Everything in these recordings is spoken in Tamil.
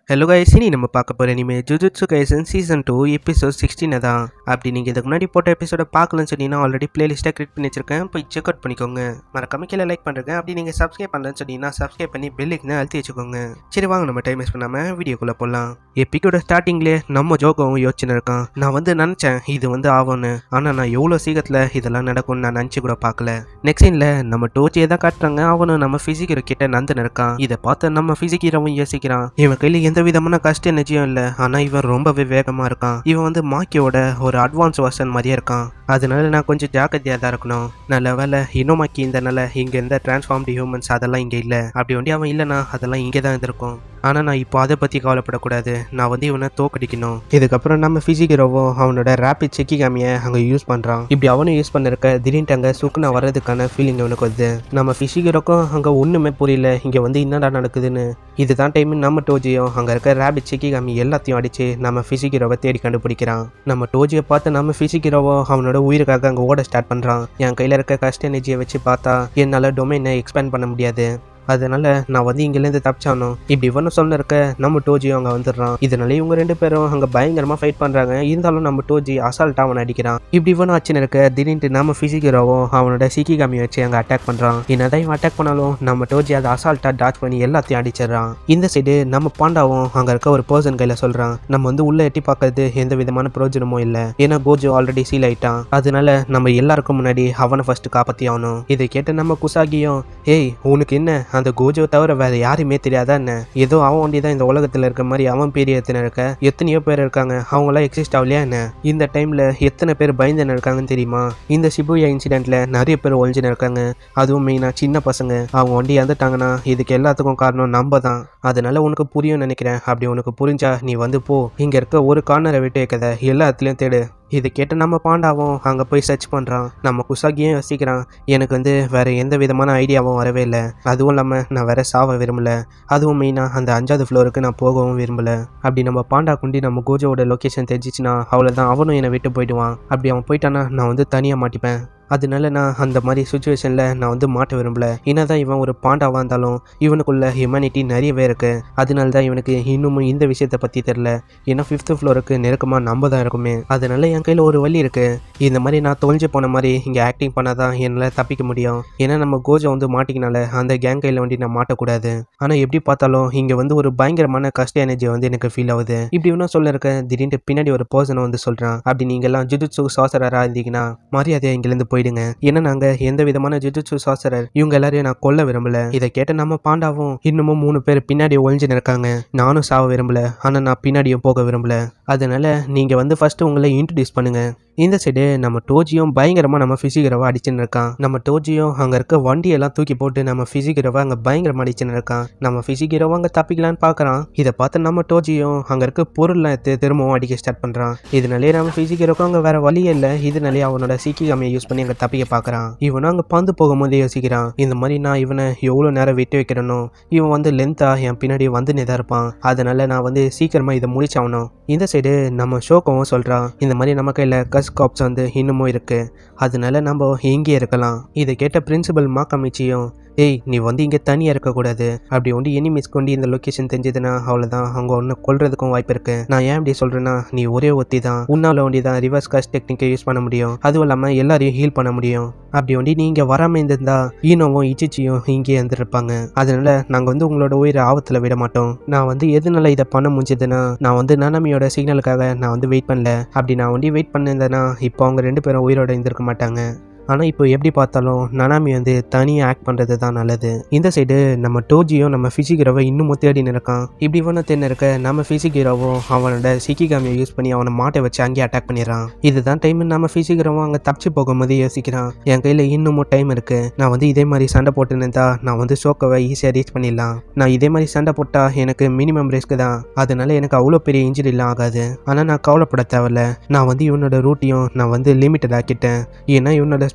ஹலோ கைஸ் இனி நம்ம பார்க்க போகிற இனிமே Jujutsu Kaisen season two episode சிக்ஸ்டீனை தான் அப்படி நீங்கள் இதுக்கு முன்னாடி போட்ட எபிசோட பார்க்கலன்னு சொன்னீங்கன்னா ஆல்ரெடி பிளேலிஸ்ட்டாக கிரியேட் பண்ணி வச்சிருக்கேன் போய் செக் அவுட் பண்ணிக்கோங்க மறக்காம கீழே லைக் பண்ணுறேன் அப்படி நீங்கள் சப்ஸ்கிரைப் பண்ணலன்னு சொன்னீங்கன்னா சப்ஸ்கிரைப் பண்ணி பெல்லுக்குன்னு அழுத்தி வச்சுக்கோங்க சரி வாங்க நம்ம டைம் வேஸ்ட் பண்ணாமல் வீடியோக்குள்ளே போகலாம் எப்பிக்கோட ஸ்டார்டிங்லேயே நம்ம ஜோகவும் யோசிச்சுன்னு இருக்கான் நான் வந்து நினச்சேன் இது வந்து ஆகும்னு ஆனால் நான் எவ்வளோ சீக்கிரத்தில் இதெல்லாம் நடக்கும்னு நான் நினச்சி கூட பார்க்கல நெக்ஸ்ட் சீனில் நம்ம டோச்சியை தான் காட்டுறாங்க அவனும் நம்ம ஃபிசிக்கல் கிட்ட நந்தன் இருக்கான் இதை பார்த்து நம்ம ஃபிசிக்கிறவன் யோசிக்கிறான் இவன் கையில் எந்த விதமான கஷ்ட எனர்ஜியும் இல்லை ஆனால் இவன் ரொம்பவே வேகமாக இருக்கான் இவன் வந்து மாக்கியோட ஒரு அட்வான்ஸ் வெர்ஷன் மாதிரியே இருக்கான் அதனால நான் கொஞ்சம் ஜாக்கிரதையாக தான் இருக்கணும் நல்ல வேலை இன்னோமாக்கி இந்த இங்கே இருந்த டிரான்ஸ்ஃபார்ம்டு ஹியூமன்ஸ் அதெல்லாம் இங்கே இல்லை அப்படி ஒண்டி அவன் இல்லைனா அதெல்லாம் இங்கே தான் இருந்திருக்கும் ஆனால் நான் இப்போ அதை பற்றி கவலைப்படக்கூடாது நான் வந்து இவனை தோக்கடிக்கணும் இதுக்கப்புறம் நம்ம ஃபிசிக்கிறோவும் அவனோட ரேபிட் செக்கி காமியை அங்கே யூஸ் பண்ணுறான் இப்படி அவனும் யூஸ் பண்ணிருக்க திடீர்னு அங்கே சுக்குனா வர்றதுக்கான ஃபீலிங் அவனுக்கு வருது நம்ம ஃபிசிக்கிறோக்கும் அங்கே ஒன்றுமே புரியல இங்கே வந்து என்னடா நடக்குதுன்னு இதுதான் டைம் நம்ம டோஜியும் அங்கே இருக்க ரேபிட் செக்கி காமி எல்லாத்தையும் அடித்து நம்ம ஃபிசிக்கிறோவை தேடி கண்டுபிடிக்கிறான் நம்ம டோஜியை பார்த்து நம்ம ஃபிசிக்கிறோவோ அவனோட உயிருக்காக அங்கே ஓட ஸ்டார்ட் பண்ணுறான் என் கையில் இருக்க கஷ்ட எனர்ஜியை வச்சு பார்த்தா என்னால் டொமைனை எக்ஸ்பேண்ட் பண்ண முடியாது அதனால நான் வந்து இங்கேருந்து தப்பிச்சானோம் இப்படி இவனும் சொல்ல இருக்க நம்ம டோஜியும் அங்கே வந்துடுறான் இதனால இவங்க ரெண்டு பேரும் அங்கே பயங்கரமாக ஃபைட் பண்ணுறாங்க இருந்தாலும் நம்ம டோஜி அசால்ட்டாக அவனை அடிக்கிறான் இப்படி இவனும் ஆச்சுன்னு இருக்க திடீர்னு நம்ம ஃபிசிக்கிறோவும் அவனோட சிக்கி காமியை வச்சு அங்கே அட்டாக் பண்ணுறான் என்னதான் இவன் அட்டாக் பண்ணாலும் நம்ம டோஜி அதை அசால்ட்டாக டாச் பண்ணி எல்லாத்தையும் அடிச்சிடுறான் இந்த சைடு நம்ம பாண்டாவும் அங்கே இருக்க ஒரு பர்சன் கையில் சொல்கிறான் நம்ம வந்து உள்ளே எட்டி பார்க்கறது எந்த விதமான பிரயோஜனமும் இல்லை ஏன்னா கோஜோ ஆல்ரெடி சீல் ஆயிட்டான் அதனால நம்ம எல்லாருக்கும் முன்னாடி அவனை ஃபர்ஸ்ட் காப்பாற்றி ஆகணும் இதை கேட்டு நம்ம குசாகியும் ஏய் உனக்கு என்ன அந்த கோஜோ தவிர வேற யாருமே தெரியாதா என்ன ஏதோ அவன் வண்டி தான் இந்த உலகத்தில் இருக்க மாதிரி அவன் பேர் எத்தனை இருக்க எத்தனையோ பேர் இருக்காங்க அவங்களாம் எக்ஸிஸ்ட் ஆகலையா என்ன இந்த டைம்ல எத்தனை பேர் பயந்துன்னு இருக்காங்கன்னு தெரியுமா இந்த சிபுயா இன்சிடென்ட்ல நிறைய பேர் ஒழிஞ்சுன்னு இருக்காங்க அதுவும் மெயினாக சின்ன பசங்க அவங்க வண்டி இறந்துட்டாங்கன்னா இதுக்கு எல்லாத்துக்கும் காரணம் நம்ம தான் அதனால உனக்கு புரியும் நினைக்கிறேன் அப்படி உனக்கு புரிஞ்சா நீ வந்து போ இங்க இருக்க ஒரு கார்னரை விட்டு வைக்கத எல்லா இடத்துலையும் தேடு இது கேட்டு நம்ம பாண்டாவும் அங்கே போய் சர்ச் பண்ணுறான் நம்ம குசாகியும் யோசிக்கிறான் எனக்கு வந்து வேற எந்த விதமான ஐடியாவும் வரவே இல்லை அதுவும் இல்லாமல் நான் வேற சாவ விரும்பல அதுவும் மெயினாக அந்த அஞ்சாவது ஃப்ளோருக்கு நான் போகவும் விரும்பல அப்படி நம்ம பாண்டா குண்டி நம்ம கோஜோவோட லொக்கேஷன் தெரிஞ்சிச்சுன்னா அவ்வளோதான் அவனும் என்னை விட்டு போயிடுவான் அப்படி அவன் போயிட்டானா நான் வந்து தனியாக மாட்டிப்பேன் அதனால நான் அந்த மாதிரி சுச்சுவேஷனில் நான் வந்து மாட்ட விரும்பல என்னதான் இவன் ஒரு பாண்டாவாக இருந்தாலும் இவனுக்குள்ள ஹியூமனிட்டி நிறையவே இருக்கு அதனால தான் இவனுக்கு இன்னமும் இந்த விஷயத்தை பற்றி தெரில ஏன்னா ஃபிஃப்த் ஃப்ளோருக்கு நெருக்கமாக நம்ம தான் இருக்குமே அதனால என் கையில் ஒரு வழி இருக்கு இந்த மாதிரி நான் தொலைஞ்சு போன மாதிரி இங்கே ஆக்டிங் பண்ணாதான் என்னால் தப்பிக்க முடியும் ஏன்னா நம்ம கோஜை வந்து மாட்டிக்கினால அந்த கேங் கையில் வண்டி நான் மாட்டக்கூடாது ஆனால் எப்படி பார்த்தாலும் இங்கே வந்து ஒரு பயங்கரமான கஷ்ட எனர்ஜி வந்து எனக்கு ஃபீல் ஆகுது இப்படி இன்னும் சொல்ல இருக்க திடீர்னு பின்னாடி ஒரு பர்சனை வந்து சொல்கிறான் அப்படி நீங்கள்லாம் ஜுஜுட்சு சாசரராக இருந்தீங்கன்னா மரியாதையாக இங்கேருந்து போயிடுங்க ஏன்னா நாங்கள் எந்த விதமான ஜுஜுட்சு சாசரர் இவங்க எல்லாரையும் நான் கொல்ல விரும்பல இதை கேட்ட நம்ம பாண்டாவும் இன்னமும் மூணு பேர் பின்னாடி ஒழிஞ்சுன்னு இருக்காங்க நானும் சாவ விரும்பல ஆனால் நான் பின்னாடியும் போக விரும்பல அதனால நீங்கள் வந்து ஃபர்ஸ்ட் உங்களை இன்ட்ரடியூஸ் பண்ணுங்க இந்த சைடு நம்ம டோஜியும் பயங்கரமாக நம்ம ஃபிசிக்கிறவா அடிச்சுன்னு இருக்கான் நம்ம டோஜியும் அங்கே இருக்க வண்டியெல்லாம் தூக்கி போட்டு நம்ம ஃபிசிக்கிறவா அங்கே பயங்கரமாக அடிச்சுன்னு இருக்கான் நம்ம ஃபிசிக்கிறவா அங்கே தப்பிக்கலான்னு பார்க்குறான் இதை பார்த்து நம்ம டோஜியும் அங்கே இருக்க பொருள்லாம் எடுத்து திரும்பவும் அடிக்க ஸ்டார்ட் பண்ணுறான் இதனாலே நம்ம ஃபிசிக்கிறவக்கும் அங்கே வேற வழியே இல்லை இதனாலே அவனோட சீக்கி காமியை யூஸ் பண்ணி அங்கே தப்பிக்க பார்க்குறான் இவனும் அங்கே பந்து போகும்போதே யோசிக்கிறான் இந்த மாதிரி நான் இவனை எவ்வளோ நேரம் விட்டு வைக்கிறனோ இவன் வந்து லென்த்தாக என் பின்னாடி வந்துனே தான் இருப்பான் அதனால நான் வந்து சீக்கிரமாக இதை முடிச்சாகணும் இந்த சைடு நம்ம ஷோக்கவும் சொல்கிறான் இந்த மாதிரி நம்ம கையில் கஸ் காப்ஸ் வந்து இன்னமும் இருக்குது அதனால நம்ம இங்கே இருக்கலாம் இதை கேட்ட பிரின்சிபல் மாக்கமிச்சியும் ஏய் நீ வந்து இங்கே தனியாக இருக்கக்கூடாது அப்படி ஒன்று எனிமிஸ் கொண்டு இந்த லொக்கேஷன் தெரிஞ்சதுன்னா அவ்வளோதான் அவங்க ஒன்று கொல்றதுக்கும் வாய்ப்பு இருக்கு நான் ஏன் இப்படி சொல்கிறேன்னா நீ ஒரே ஒத்தி தான் உன்னால ஒண்டி தான் ரிவர்ஸ் காஸ்ட் டெக்னிக்கை யூஸ் பண்ண முடியும் அதுவும் இல்லாமல் எல்லாரையும் ஹீல் பண்ண முடியும் அப்படி ஒண்டி நீ இங்கே வராமல் இருந்திருந்தா ஈனோவும் இச்சிச்சியும் இங்கே இருந்திருப்பாங்க அதனால நாங்கள் வந்து உங்களோட உயிரை ஆபத்தில் விட மாட்டோம் நான் வந்து எதனால இதை பண்ண முடிஞ்சதுன்னா நான் வந்து நானாமியோட சிக்னலுக்காக நான் வந்து வெயிட் பண்ணல அப்படி நான் ஒண்டி வெயிட் பண்ணியிருந்தேன்னா இப்போ அவங்க ரெண்டு பேரும் உயிரோட இருந்திருக்க மாட்டாங்க ஆனால் இப்போ எப்படி பார்த்தாலும் நனாமி வந்து தனியாக ஆக்ட் பண்ணுறது தான் நல்லது இந்த சைடு நம்ம டோஜியும் நம்ம ஃபிசிகிரோவை இன்னும் தேடின்னு இருக்கான் இப்படி இவனை தேடின்னு இருக்க நம்ம ஃபிசிகிரோவும் அவனோட சிக்கிகாமியை யூஸ் பண்ணி அவனை மாட்டை வச்சு அங்கேயே அட்டாக் பண்ணிடுறான் இதுதான் டைம் நம்ம ஃபிசிகிரோவும் அங்கே தப்பிச்சு போகும்போது யோசிக்கிறான் என் கையில் இன்னமும் டைம் இருக்கு நான் வந்து இதே மாதிரி சண்டை போட்டுன்னு இருந்தா நான் வந்து ஷோக்கவை ஈஸியாக ரீச் பண்ணிடலாம் நான் இதே மாதிரி சண்டை போட்டால் எனக்கு மினிமம் ரிஸ்க் தான் அதனால எனக்கு அவ்வளோ பெரிய இன்ஜுரிலாம் ஆகாது ஆனால் நான் கவலைப்பட தேவையில்ல நான் வந்து இவனோட ரூட்டையும் நான் வந்து லிமிட்டட் ஆக்கிட்டேன் ஏன்னா இவனோட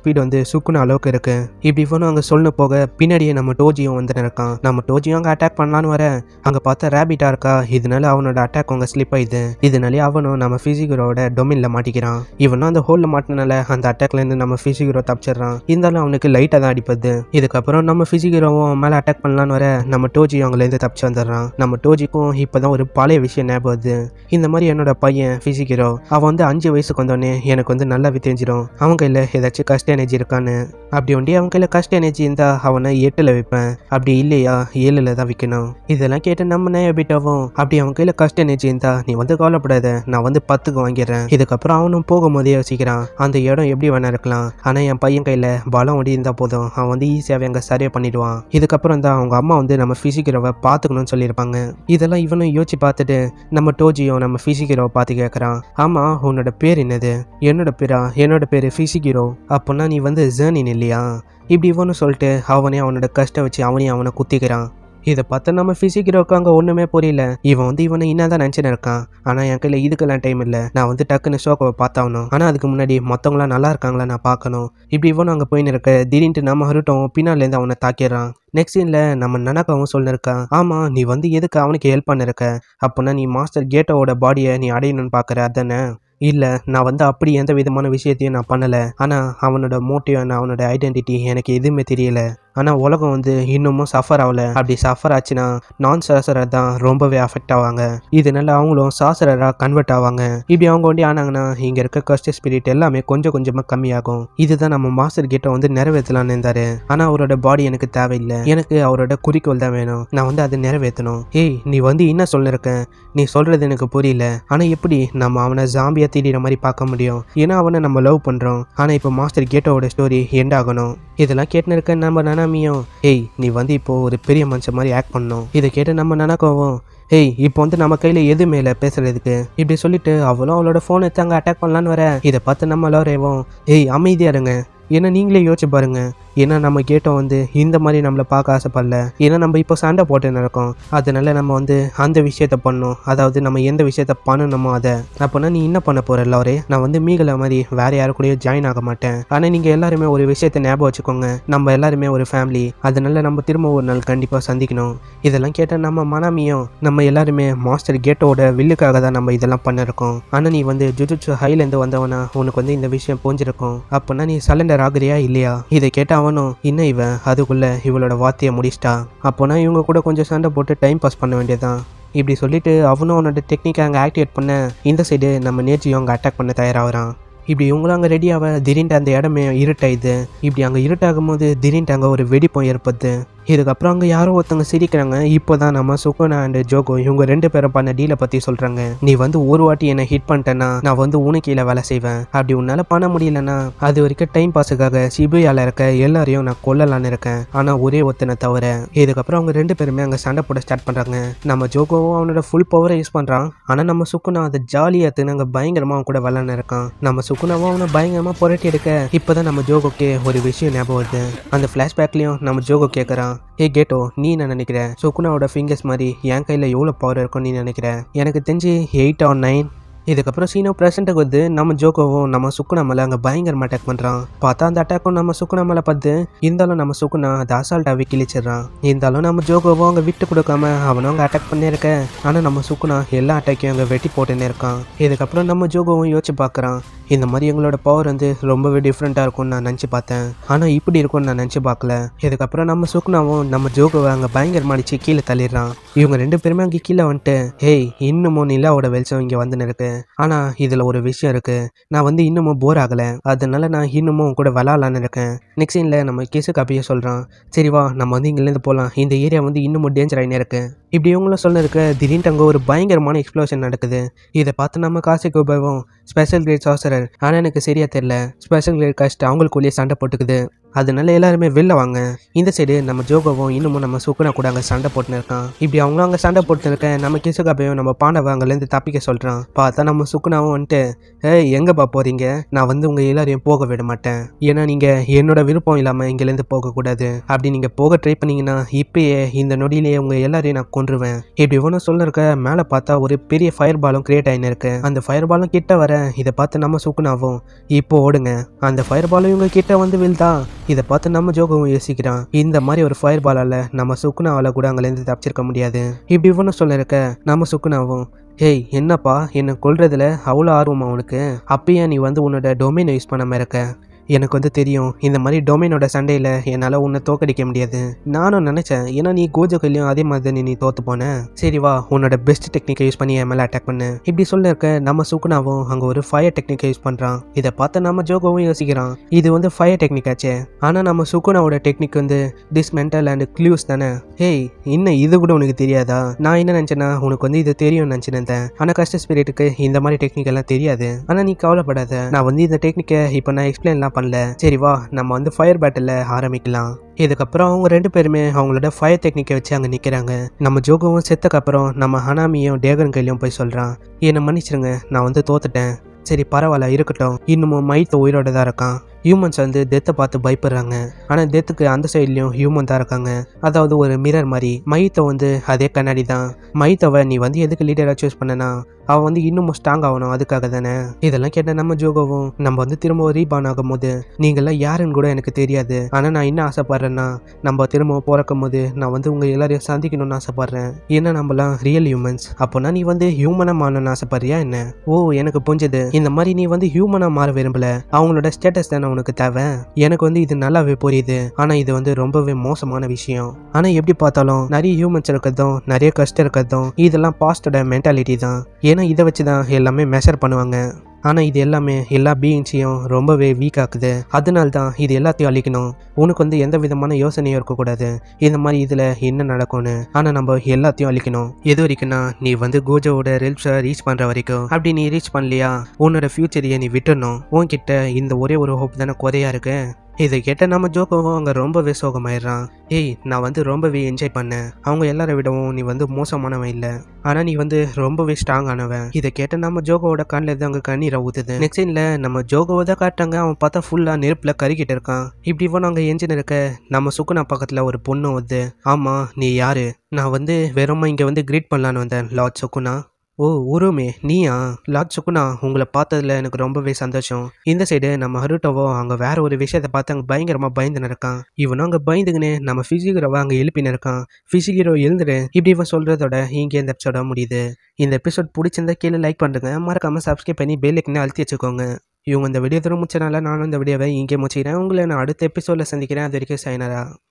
ஸ்பீடு வந்து சுக்குன அளவுக்கு இருக்கு இப்படி இவனும் அங்கே சொல்லு போக பின்னாடியே நம்ம டோஜியும் வந்து இருக்கான் நம்ம டோஜியும் அங்கே அட்டாக் பண்ணலான்னு வர அங்கே பார்த்தா ரேபிட்டா இருக்கா இதனால அவனோட அட்டாக் அங்கே ஸ்லிப் ஆயிடுது இதனாலே அவனும் நம்ம ஃபிசிகரோட டொமின்ல மாட்டிக்கிறான் இவனும் அந்த ஹோல்ல மாட்டினால அந்த அட்டாக்ல இருந்து நம்ம ஃபிசிகரோ தப்பிச்சிடுறான் இருந்தாலும் அவனுக்கு லைட்டாக தான் அடிப்பது இதுக்கப்புறம் நம்ம ஃபிசிகரோவும் மேலே அட்டாக் பண்ணலான்னு வர நம்ம டோஜி அவங்களேருந்து தப்பிச்சு வந்துடுறான் நம்ம டோஜிக்கும் இப்போதான் ஒரு பழைய விஷயம் ஞாபகம் வருது இந்த மாதிரி என்னோட பையன் ஃபிசிகரோ அவன் வந்து அஞ்சு வயசுக்கு வந்தோடனே எனக்கு வந்து நல்லாவே தெரிஞ்சிடும் அவன் கையில் ஏதாச்சும் கஷ்ட எனர்ஜி இருக்கான்னு அப்படி ஒண்டி அவன் கையில் கஷ்ட எனர்ஜி இருந்தா அவனை எட்டில் வைப்பேன் அப்படி இல்லையா ஏழில் தான் விற்கணும் இதெல்லாம் கேட்டு நம்ம நேபிட்டாவும் அப்படி அவன் கையில் கஷ்ட எனர்ஜி இருந்தா நீ வந்து கவலைப்படாத நான் வந்து பத்துக்கு வாங்கிடுறேன் இதுக்கப்புறம் அவனும் போகும்போதே யோசிக்கிறான் அந்த இடம் எப்படி வேணா இருக்கலாம் ஆனால் என் பையன் கையில் பலம் ஒடி இருந்தால் போதும் அவன் வந்து ஈஸியாகவே அங்கே சரியாக பண்ணிடுவான் இதுக்கப்புறம் தான் அவங்க அம்மா வந்து நம்ம ஃபிசிக்கிறவ பார்த்துக்கணும்னு சொல்லியிருப்பாங்க இதெல்லாம் இவனும் யோசிச்சு பார்த்துட்டு நம்ம டோஜியும் நம்ம ஃபிசிக்கிறோவை பார்த்து கேட்குறான் ஆமாம் உன்னோட பேர் என்னது என்னோட பேரா என்னோட பேர் ஃபிசிக்கிறோ அப்போனா நீ வந்து ஜேர்னின் இல்லையா இப்படி இவனும் சொல்லிட்டு அவனே அவனோட கஷ்டம் வச்சு அவனையும் அவனை குத்திக்கிறான் இதை பார்த்தா நம்ம ஃபிசிக்கிறோக்கு அங்கே ஒன்றுமே புரியல இவன் வந்து இவனை என்ன தான் நினச்சின்னு இருக்கான் ஆனால் என் கையில் இதுக்கெல்லாம் டைம் இல்லை நான் வந்து டக்குன்னு ஷோக்கோவை பார்த்தாகணும் ஆனால் அதுக்கு முன்னாடி மற்றவங்களாம் நல்லா இருக்காங்களா நான் பார்க்கணும் இப்படி இவனும் அங்கே போயின்னு இருக்க திடீர்னு நம்ம ஹருட்டும் பின்னாலேருந்து அவனை தாக்கிடுறான் நெக்ஸ்ட் சீனில் நம்ம நனக்காவும் சொல்லிருக்கான் ஆமாம் நீ வந்து எதுக்கு அவனுக்கு ஹெல்ப் பண்ணிருக்க அப்போனா நீ மாஸ்டர் கேட்டோட பாடியை நீ அடையணும்னு பார்க்குற அதானே இல்லை நான் வந்து அப்படி எந்த விதமான விஷயத்தையும் நான் பண்ணலை ஆனால் அவனோட மோட்டிவ் அவனோட ஐடென்டிட்டி எனக்கு எதுவுமே தெரியல ஆனால் உலகம் வந்து இன்னமும் சஃபர் ஆகல அப்படி சஃபர் ஆச்சுன்னா நான் சாசரர் தான் ரொம்பவே அஃபெக்ட் ஆவாங்க இதனால அவங்களும் சாசரராக கன்வெர்ட் ஆவாங்க இப்படி அவங்க வண்டி ஆனாங்கன்னா இங்கே இருக்க கஸ்ட் ஸ்பிரிட் எல்லாமே கொஞ்சம் கொஞ்சமாக கம்மியாகும் இதுதான் நம்ம மாஸ்டர் கிட்ட வந்து நிறைவேற்றலாம்னு இருந்தாரு ஆனால் அவரோட பாடி எனக்கு தேவையில்லை எனக்கு அவரோட குறிக்கோள் தான் வேணும் நான் வந்து அதை நிறைவேற்றணும் ஏய் நீ வந்து என்ன சொல்லிருக்க நீ சொல்றது எனக்கு புரியல ஆனால் எப்படி நம்ம அவனை ஜாம்பியா திடீர மாதிரி பார்க்க முடியும் ஏன்னா அவனை நம்ம லவ் பண்ணுறோம் ஆனால் இப்போ மாஸ்டர் கேட்டோட ஸ்டோரி எண்ட் ஆகணும் இதெல்லாம் கேட்டுன்னு இருக்க நம்ம நனாமியும் ஏய் நீ வந்து இப்போ ஒரு பெரிய மனுஷன் மாதிரி ஆக்ட் பண்ணணும் இதை கேட்டு நம்ம நனக்கவும் ஏய் இப்போ வந்து நம்ம கையில் எது மேலே பேசுறதுக்கு இப்படி சொல்லிட்டு அவளும் அவளோட ஃபோன் எடுத்து அங்கே அட்டாக் பண்ணலான்னு வர இதை பார்த்து நம்ம எல்லாரும் ஏய் அமைதியா இருங்க ஏன்னா நீங்களே யோசிச்சு பாருங்க ஏன்னா நம்ம கேட்டோம் வந்து இந்த மாதிரி நம்மளை பார்க்க ஆசைப்படல ஏன்னா நம்ம இப்போ சண்டை போட்டு நடக்கோம் அதனால நம்ம வந்து அந்த விஷயத்த பண்ணணும் அதாவது நம்ம எந்த விஷயத்த பண்ணணுமோ அதை அப்போனா நீ என்ன பண்ண போற எல்லாரே நான் வந்து மீகலை மாதிரி வேற யாரு கூடயும் ஜாயின் ஆக மாட்டேன் ஆனால் நீங்கள் எல்லாருமே ஒரு விஷயத்தை ஞாபகம் வச்சுக்கோங்க நம்ம எல்லாருமே ஒரு ஃபேமிலி அதனால நம்ம திரும்ப ஒரு நாள் கண்டிப்பாக சந்திக்கணும் இதெல்லாம் கேட்ட நம்ம மனாமியும் நம்ம எல்லாருமே மாஸ்டர் கேட்டோட வில்லுக்காக தான் நம்ம இதெல்லாம் பண்ணிருக்கோம் ஆனால் நீ வந்து ஜுஜுட்சு ஹைலேருந்து வந்தவனா உனக்கு வந்து இந்த விஷயம் புரிஞ்சிருக்கும் அப்போனா நீ சலண்டர் ஆகுறியா இல்லையா இதை கேட்ட அவனும் இன்னும் இவன் அதுக்குள்ள இவளோட வார்த்தையை முடிச்சிட்டா அப்போனா இவங்க கூட கொஞ்சம் சண்டை போட்டு டைம் பாஸ் பண்ண வேண்டியதுதான் இப்படி சொல்லிட்டு அவனும் அவனோட டெக்னிக்கை அங்கே ஆக்டிவேட் பண்ண இந்த சைடு நம்ம நேர்ச்சியும் அங்கே அட்டாக் பண்ண தயாராகிறான் இப்படி இவங்களும் அங்கே ரெடியாக திடீர்னு அந்த இடமே இருட்டாயுது இப்படி அங்கே இருட்டாகும் போது திடீர்னு அங்கே ஒரு வெடிப்பம் ஏற்படுது இதுக்கப்புறம் அங்கே யாரோ ஒருத்தவங்க சிரிக்கிறாங்க இப்போ தான் நம்ம சுகுனா அண்ட் ஜோகோ இவங்க ரெண்டு பேரும் பண்ண டீலை பற்றி சொல்கிறாங்க நீ வந்து ஒரு வாட்டி என்னை ஹிட் பண்ணிட்டேன்னா நான் வந்து உனக்கு கீழே வேலை செய்வேன் அப்படி உன்னால் பண்ண முடியலன்னா அது வரைக்கும் டைம் பாஸுக்காக சிபிஐல இருக்க எல்லாரையும் நான் கொல்லலான்னு இருக்கேன் ஆனால் ஒரே ஒருத்தனை தவிர இதுக்கப்புறம் அவங்க ரெண்டு பேருமே அங்கே சண்டை போட ஸ்டார்ட் பண்ணுறாங்க நம்ம ஜோகோவும் அவனோட ஃபுல் பவரை யூஸ் பண்ணுறான் ஆனால் நம்ம சுக்குனா அதை ஜாலியாக எடுத்து அங்கே பயங்கரமாக அவன் கூட விளாட்னு இருக்கான் நம்ம சுக்குனாவும் அவனை பயங்கரமாக புரட்டி எடுக்க இப்போதான் நம்ம ஜோகோக்கே ஒரு விஷயம் ஞாபகம் வருது அந்த ஃப்ளாஷ்பேக்லேயும் நம்ம ஜோகோ கேட்குறான் ஏ கேட்டோ நீ என்ன நினைக்கிற சுக்குனாவோட ஃபிங்கர்ஸ் மாதிரி என் கையில் எவ்வளோ பவர் இருக்கும்னு நீ நினைக்கிற எனக்கு தெரிஞ்சு எயிட் ஆர் நைன் இதுக்கப்புறம் சீனோ ப்ரெசென்ட்டுக்கு வந்து நம்ம ஜோகோவும் நம்ம சுக்குனா மேலே அங்கே பயங்கரமாக அட்டாக் பண்ணுறான் பார்த்தா அந்த அட்டாக்கும் நம்ம சுக்குனா மேலே பார்த்து இருந்தாலும் நம்ம சுக்குனா அதை அசால்ட்டாகவே கிழிச்சிடுறான் இருந்தாலும் நம்ம ஜோகோவும் அங்கே விட்டு கொடுக்காம அவனும் அங்கே அட்டாக் பண்ணியிருக்க ஆனால் நம்ம சுக்குனா எல்லா அட்டாக்கையும் அங்கே வெட்டி போட்டுன்னு இருக்கான் இதுக்கப்புறம் நம்ம ஜோகோவும் யோசிச்சு பார்க்குறான் இந்த மாதிரி எங்களோட பவர் வந்து ரொம்பவே டிஃப்ரெண்ட்டாக இருக்கும்னு நான் நினச்சி பார்த்தேன் ஆனால் இப்படி இருக்கும்னு நான் நினச்சி பார்க்கல இதுக்கப்புறம் நம்ம சுக்குனாவும் நம்ம ஜோகோவை அங்கே பயங்கரமாக அடிச்சு கீழே தள்ளிடுறான் இவங்க ரெண்டு பேருமே அங்கே கீழே வந்துட்டு ஹேய் இன்னமும் நிலாவோட வெளிச்சம் இங்கே வந்துன்னு இருக்கு ஆனால் இதில் ஒரு விஷயம் இருக்குது நான் வந்து இன்னமும் போர் ஆகலை அதனால நான் இன்னமும் உன் கூட விளாட்லான்னு இருக்கேன் நெக்ஸ்ட் சீனில் நம்ம கிசு காப்பியை சொல்கிறான் சரி வா நம்ம வந்து இங்கேருந்து போகலாம் இந்த ஏரியா வந்து இன்னமும் டேஞ்சர் ஆகினே இருக்கு இப்படி இவங்களும் சொல்ல இருக்க திடீர்னு அங்கே ஒரு பயங்கரமான எக்ஸ்ப்ளோஷன் நடக்குது இதை பார்த்து நம்ம காசிக்கு உபயோகம் ஸ்பெஷல் கிரேட் சாசரர் ஆனால் எனக்கு சரியா தெரியல ஸ்பெஷல் கிரேட் காஸ்ட் அவங்களுக்குள்ளேயே சண்டை போட்டுக்குது அதனால எல்லாருமே வெளில வாங்க இந்த சைடு நம்ம ஜோகோவும் இன்னமும் நம்ம சுக்குனா கூட அங்கே சண்டை போட்டுன்னு இருக்கான் இப்படி அவங்களும் அங்கே சண்டை போட்டு இருக்க நம்ம கிசுகாப்பையும் நம்ம பாண்டவ அங்கேருந்து தப்பிக்க சொல்கிறான் பார்த்தா நம்ம சுக்குனாவும் வந்துட்டு ஏய் எங்கப்பா போறீங்க நான் வந்து உங்க எல்லாரையும் போக விட மாட்டேன் ஏன்னா நீங்க என்னோட விருப்பம் இல்லாம இங்கிருந்து போகக்கூடாது அப்படி நீங்க போக ட்ரை பண்ணீங்கன்னா இப்பயே இந்த நொடியிலேயே உங்க எல்லாரையும் நான் கொன்றுவேன் இப்படி ஒன்று சொல்ல இருக்க மேலே பார்த்தா ஒரு பெரிய ஃபயர் பாலும் கிரியேட் ஆகின்னு இருக்கு அந்த ஃபயர் பாலும் கிட்ட வர இதை பார்த்து நம்ம சுக்குனாவும் இப்போ ஓடுங்க அந்த ஃபயர் பாலும் இவங்க கிட்ட வந்து விழுதா இதை பார்த்து நம்ம ஜோகவும் யோசிக்கிறான் இந்த மாதிரி ஒரு ஃபயர் பாலால நம்ம சுக்குனாவால கூட அங்கேருந்து தப்பிச்சிருக்க முடியாது இப்படி ஒன்று சொல்ல இருக்க நம்ம சுக்குனாவும் ஹேய் என்னப்பா என்னை கொல்றதுல அவ்வளோ ஆர்வமா உனக்கு அப்பயே நீ வந்து உன்னோட டொமைனை யூஸ் பண்ணாம இருக்க எனக்கு வந்து தெரியும் இந்த மாதிரி டொமைனோட சண்டையில் என்னால் உன்னை தோக்கடிக்க முடியாது நானும் நினச்சேன் ஏன்னா நீ கோஜோக்கையிலையும் அதே மாதிரி தானே நீ தோத்து போன சரி வா உன்னோட பெஸ்ட் டெக்னிக்கை யூஸ் பண்ணி என் மேலே அட்டாக் பண்ணு இப்படி சொல்ல இருக்க நம்ம சுக்குனாவும் அங்கே ஒரு ஃபயர் டெக்னிக்கை யூஸ் பண்ணுறான் இதை பார்த்து நம்ம ஜோகோவும் யோசிக்கிறான் இது வந்து ஃபயர் டெக்னிக் ஆச்சே ஆனால் நம்ம சுக்குனாவோட டெக்னிக் வந்து டிஸ்மெண்டல் அண்ட் க்ளூஸ் தானே ஹேய் இன்னும் இது கூட உனக்கு தெரியாதா நான் என்ன நினச்சேன்னா உனக்கு வந்து இது தெரியும்னு நினச்சிருந்தேன் ஆனால் கஷ்ட ஸ்பிரிட்டுக்கு இந்த மாதிரி டெக்னிக் எல்லாம் தெரியாது ஆனால் நீ கவலைப்படாத நான் வந்து இந்த டெக்னிக்கை இப்போ நான் எக்ஸ்பிளைன்லாம் பண்ணல சரி வா நம்ம வந்து ஃபயர் பேட்டில் ஆரம்பிக்கலாம் இதுக்கப்புறம் அவங்க ரெண்டு பேருமே அவங்களோட ஃபயர் டெக்னிக்கை வச்சு அங்கே நிற்கிறாங்க நம்ம ஜோகவும் செத்தக்கப்புறம் நம்ம ஹனாமியும் டேகன் கையிலையும் போய் சொல்கிறான் என்னை மன்னிச்சிருங்க நான் வந்து தோத்துட்டேன் சரி பரவாயில்ல இருக்கட்டும் இன்னமும் மைத்த உயிரோட தான் இருக்கான் ஹியூமன்ஸ் வந்து டெத்தை பார்த்து பயப்படுறாங்க ஆனால் டெத்துக்கு அந்த சைட்லேயும் ஹியூமன் தான் இருக்காங்க அதாவது ஒரு மிரர் மாதிரி மைத்தை வந்து அதே கண்ணாடி தான் மைத்தவை நீ வந்து எதுக்கு லீடராக சூஸ் பண்ணனா அவன் வந்து இன்னமும் ஸ்ட்ராங் ஆகணும் அதுக்காக தானே இதெல்லாம் கேட்ட நம்ம ஜோகோவும் நம்ம வந்து திரும்ப ரீபான் ஆகும் போது நீங்களாம் யாருன்னு கூட எனக்கு தெரியாது ஆனால் நான் என்ன ஆசைப்படுறேன்னா நம்ம திரும்ப பிறக்கும் போது நான் வந்து உங்கள் எல்லாரையும் சந்திக்கணும்னு ஆசைப்படுறேன் ஏன்னா நம்மலாம் ரியல் ஹியூமன்ஸ் அப்போனா நீ வந்து ஹியூமனாக மாறணும்னு ஆசைப்படுறியா என்ன ஓ எனக்கு புரிஞ்சது இந்த மாதிரி நீ வந்து ஹியூமனாக மாற விரும்பல அவங்களோட ஸ்டேட்டஸ் தானே உனக்கு தேவை எனக்கு வந்து இது நல்லாவே புரியுது ஆனால் இது வந்து ரொம்பவே மோசமான விஷயம் ஆனால் எப்படி பார்த்தாலும் நிறைய ஹியூமன்ஸ் இருக்கிறதும் நிறைய கஷ்டம் இருக்கிறதும் இதெல்லாம் பாஸ்டோட மென்டாலிட்டி தான் ஏன்னா இதை வச்சு தான் எல்லாமே மெஷர் பண்ணுவாங்க ஆனால் இது எல்லாமே எல்லா பீயிங்ஸையும் ரொம்பவே வீக் ஆக்குது அதனால தான் இது எல்லாத்தையும் அழிக்கணும் உனக்கு வந்து எந்த விதமான யோசனையும் இருக்கக்கூடாது இந்த மாதிரி இதில் என்ன நடக்கும்னு ஆனால் நம்ம எல்லாத்தையும் அழிக்கணும் எது வரைக்கும்னா நீ வந்து கோஜோவோட ரெல்ஸை ரீச் பண்ணுற வரைக்கும் அப்படி நீ ரீச் பண்ணலையா உன்னோட ஃப்யூச்சரையை நீ விட்டுடணும் உன்கிட்ட இந்த ஒரே ஒரு ஹோப் தானே குறையா இருக்கு இதை கேட்ட நம்ம ஜோக்கோவும் அங்கே ரொம்பவே சோகமாயிடுறான் ஏய் நான் வந்து ரொம்பவே என்ஜாய் பண்ணேன் அவங்க எல்லாரை விடவும் நீ வந்து மோசமானவன் இல்லை ஆனால் நீ வந்து ரொம்பவே ஸ்ட்ராங் ஆனவன் இதை கேட்ட நம்ம ஜோகோவோட கண்ணில் இருந்து அங்கே கண்ணீரை ஊத்துது நெக்ஸ்ட் சீனில் நம்ம ஜோகோவை தான் காட்டுறாங்க அவன் பார்த்தா ஃபுல்லாக நெருப்பில் கருகிட்டு இருக்கான் இப்படி இவன் அங்கே எஞ்சின் இருக்க நம்ம சுக்குனா பக்கத்தில் ஒரு பொண்ணு வந்து ஆமாம் நீ யாரு நான் வந்து வெறுமா இங்கே வந்து கிரீட் பண்ணலான்னு வந்தேன் லார்ட் சுக்குனா ஓ உருமே நீயா லார்ட் சுக்குனா உங்களை பார்த்ததுல எனக்கு ரொம்பவே சந்தோஷம் இந்த சைடு நம்ம ஹருட்டோவோ அங்கே வேற ஒரு விஷயத்தை பார்த்து அங்கே பயங்கரமாக பயந்துன்னு இருக்கான் இவனும் அங்கே பயந்துக்கின்னு நம்ம ஃபிசிகரோவை அங்கே எழுப்பின்னு இருக்கான் ஃபிசிகரோ எழுந்துரு இப்படி இவன் சொல்கிறதோட இங்கே இந்த எபிசோட முடியுது இந்த எபிசோட் பிடிச்சிருந்தா கீழே லைக் பண்ணுங்க மறக்காமல் சப்ஸ்கிரைப் பண்ணி பெல் ஐக்கனை அழுத்தி வச்சுக்கோங்க இவங்க இந்த வீடியோ தூரம் முடிச்சனால நானும் இந்த வீடியோவை இங்கே முடிச்சுக்கிறேன் உங்களை நான் அடுத்த எபிசோடில் சந்திக்கிறேன் அது வரைக்கும் சைனரா